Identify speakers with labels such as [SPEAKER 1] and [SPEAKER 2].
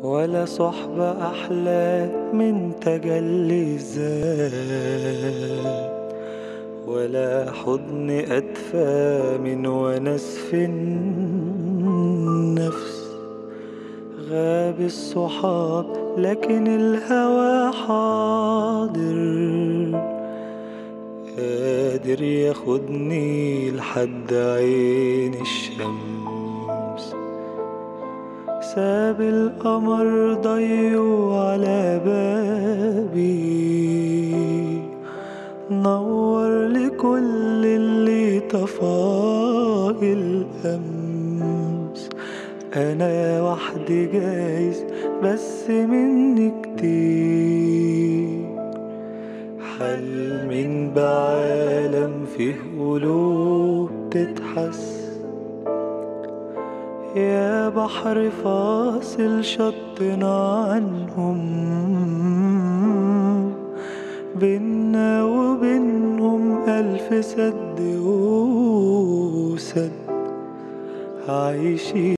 [SPEAKER 1] ولا صحبة أحلى من تجلي الذات ولا حضن أدفى من ونس في النفس غاب الصحاب لكن الهوى حاضر قادر ياخدني لحد عين الشمس ساب القمر ضيو على بابي نور لكل اللي طفاه الأمس أنا وحدي جايز بس مني كتير حلم بعالم فيه قلوب تتحس يا بحر فاصل شطنا عنهم بينا وبينهم ألف سد وسد عايشين